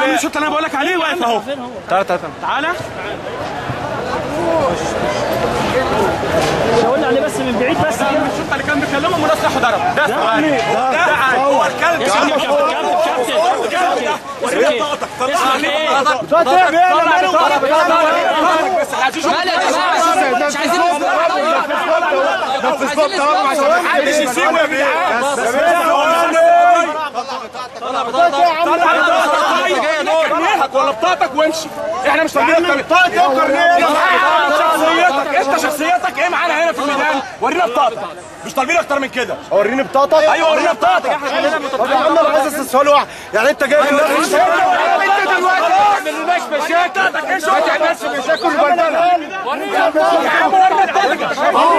الشوط اللي انا بقول لك عليه واقف اهو تعالى تعالى تعالى قلنا عليه بس من بعيد بس كده الشوط اللي كان بيكلمه مناصر راح ضرب ده تعالى ده تعالى هو الكلب يا كابتن كابتن ورينا بطاقتك طلع عليه بس عايزين مش عايزين محدش يسيبه يا جدعان كرنيهك ولا بطاقتك وامشي احنا مش طالبين بطاقتك شخصيتك انت شخصيتك ايه معانا هنا في الميدان ورينا بطاقتك مش طالبين اكتر من كده وريني بطاقتك ايوه ورينا بطاقتك طب يا عم انا عايز اسال سؤال واحد يعني انت جايب الناس انت دلوقتي ما تعملناش مشاكل ما تعملش مشاكل وبلبله يا عم ورينا بطاقتك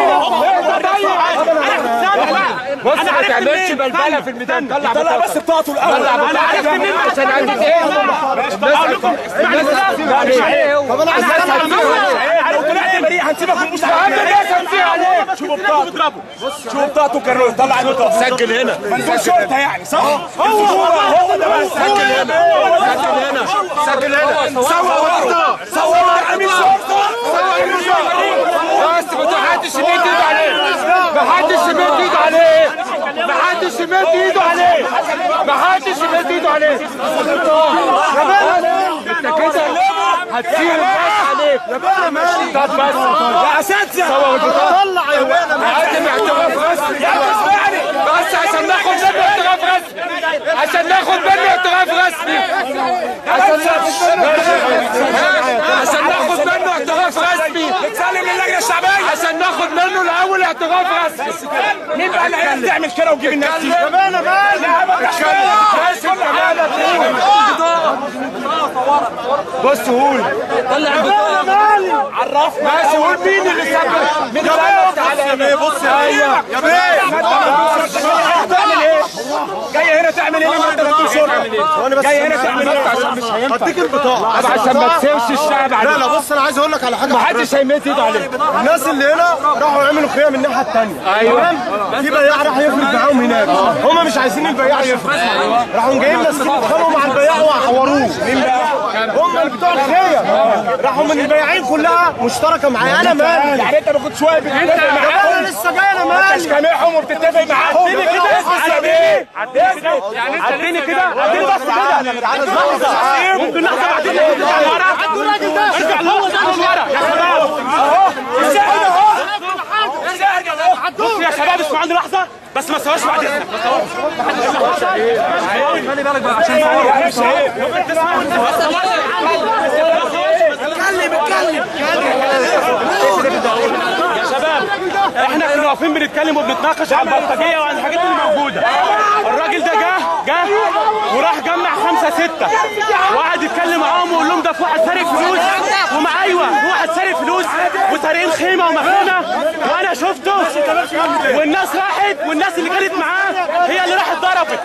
بص ما تعملش بلبله في الميدان طلع طلع بس بطاقته الاول انا عرفت منين عشان عندك ايه طب انا عايز اسال لو طلعت بريء هنسيبك ونبوس عليك شوف بطاقته شوف بطاقته كرنول طلع البطاقه سجل هنا منزول شرطه يعني صح هو هو ده بس سجل هنا سجل هنا سجل هنا سوى ورده سوى ورده امين شرطه سوى امين شرطه بس ما حدش يمد ايده عليه ما حدش يمد ايده عليه ما حدش يمد ايده عليه ما حدش يمد ايده عليه انت كده هتشيل الناس عليك يا بقى مالي طب بس يا اساتذه طلع يا بقى قدم اعتراف رسمي يا اسمعني بس عشان ناخد منه اعتراف رسمي عشان ناخد منه اعتراف رسمي عشان عشان ناخد منه اعتراف رسمي نتسلم للجنه الشعبيه عشان ناخد منه الاول اعتراف رسمي مين بقى اللي هيعرف تعمل كده وتجيب الناس دي؟ يا بقى مالي لا ما بس انت مالك بص قول طلع البطاقه عرفنا بس قول مين اللي سبب مين اللي تعالى يا بص يا ايوه يا بيه تعمل ايه جاي هنا تعمل ايه لما انت بتقول شرطه جاي هنا تعمل ايه عشان مش هينفع هديك البطاقه عشان ما تسيبش الشعب لا عليك لا بص انا عايز اقول لك على حاجه محدش هيمد ايده عليك الناس اللي هنا راحوا يعملوا خيام الناحيه الثانيه ايوه في بياع راح يفرد معاهم هناك هم مش عايزين البياع يفرد راحوا جايين ماسكين اتخانقوا مع البياع وحوروه مين بقى؟ هم اللي بتوع الخيام راحوا من البياعين كلها مشتركه معايا انا مالي يعني انت ما كنتش واقف بتتفق انا معاهم لسه جاي انا انت مالي سامعهم وبتتفق معاهم عديني كده اسال ايه يعني عديني كده عديني بس كده لحظه ممكن لحظه بعدين ارجع لورا ارجع لورا ورا يا شباب اهو الساعه اهو الساعه اهو بص يا شباب اسمعوا عندي لحظه بس ما تسواش بعد اذنك ما تسواش خلي بالك بقى عشان يا شباب احنا كنا واقفين بنتكلم وبنتناقش على البلطجيه وعن الحاجات اللي موجوده الراجل ده جه جه وراح جمع خمسه سته وقعد يتكلم معاهم ويقول لهم ده في واحد سارق فلوس وما ايوه في واحد سارق فلوس وسارقين خيمه ومخيمه وانا شفته والناس راحت والناس اللي كانت معاه هي اللي راحت ضربت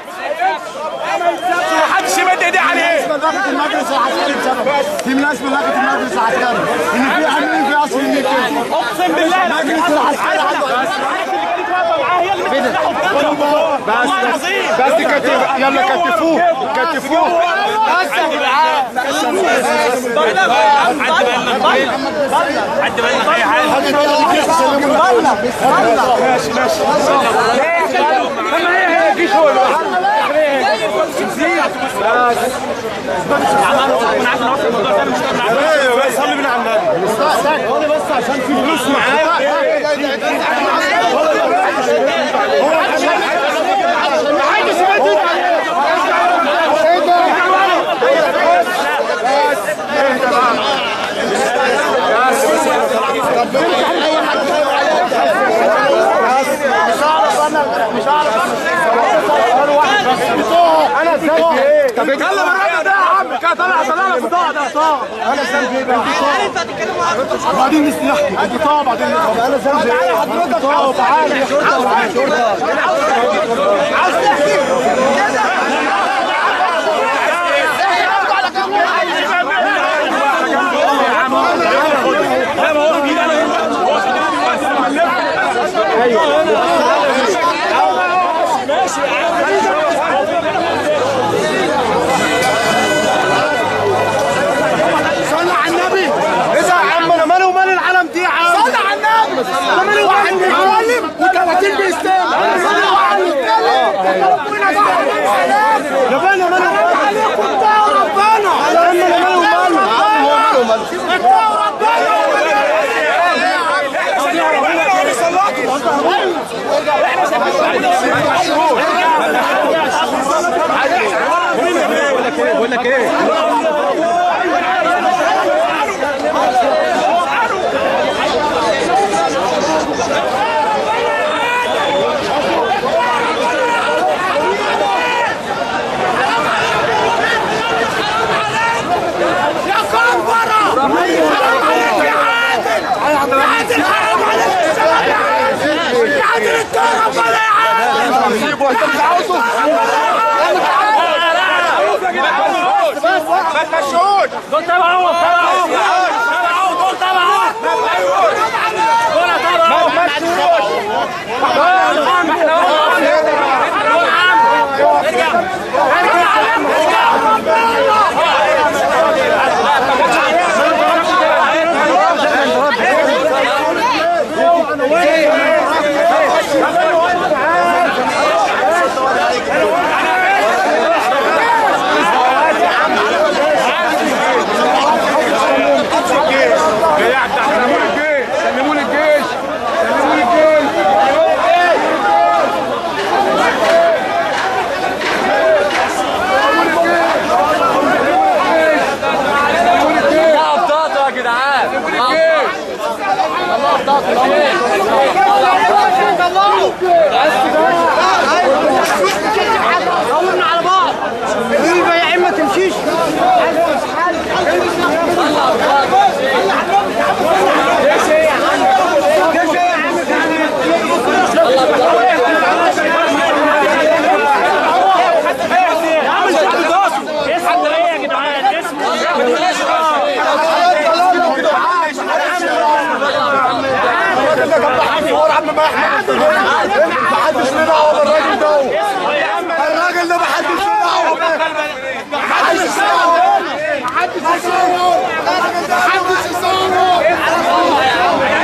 محدش يمد ايديه عليه لغت المجلس العسكري بسبب في ناس من لغت المجلس العسكري ان في عاملين في اصل النيل كده اقسم بالله لا المجلس العسكري عنده بس بس كتف يلا كتفوه كتفوه عد بالك اي حاجه ماشي ماشي ما هي هي في شغل ايوه بس صلي من على النبي صلي بس عشان في فلوس معايا انا ذنبي ايه طب اتكلم الراجل ده يا عم كده طلع طلع بطاقه ده بطاقه انا ذنبي ايه بقى بعدين نحكي البطاقه بعدين نحكي انا ذنبي ايه حضرتك بطاقه وتعالى يا شرطه ما تمشوش دول تبعهم تبعهم تبعهم دول تبعهم دول تبعهم سلموا لي الجيش سلموا لي الجيش ابطاطه يا جدعان البياعين ما تمشيش اسكندريه يا جدعان اسمه محدش له دعوه بالراجل ده الراجل ده محدش له دعوه محدش يصور محدش يصور محدش يصور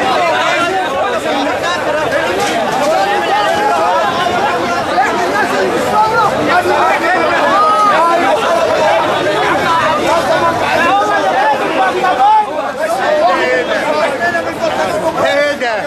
ايه ده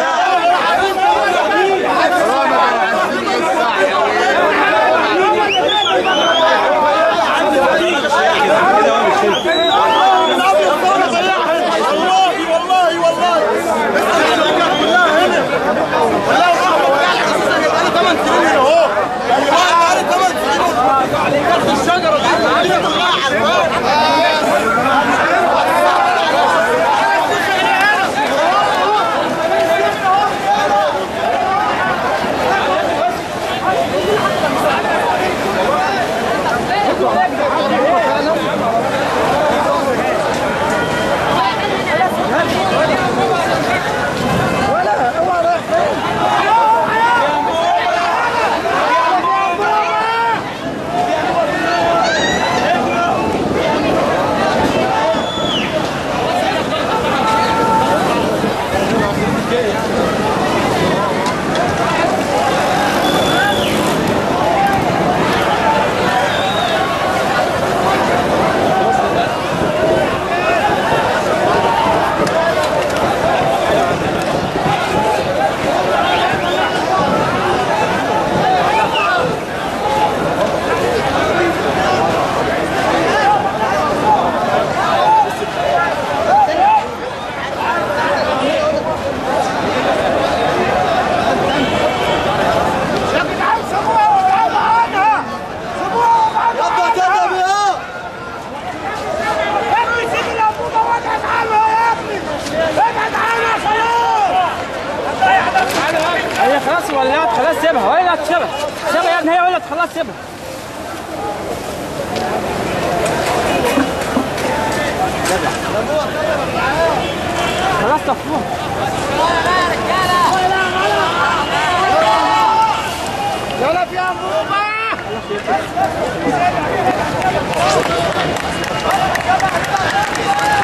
هي خلاص ولعت خلاص سيبها ولعت سيبها سيبها يا ابني هي ولعت خلاص سيبها خلاص طفوها يلا يا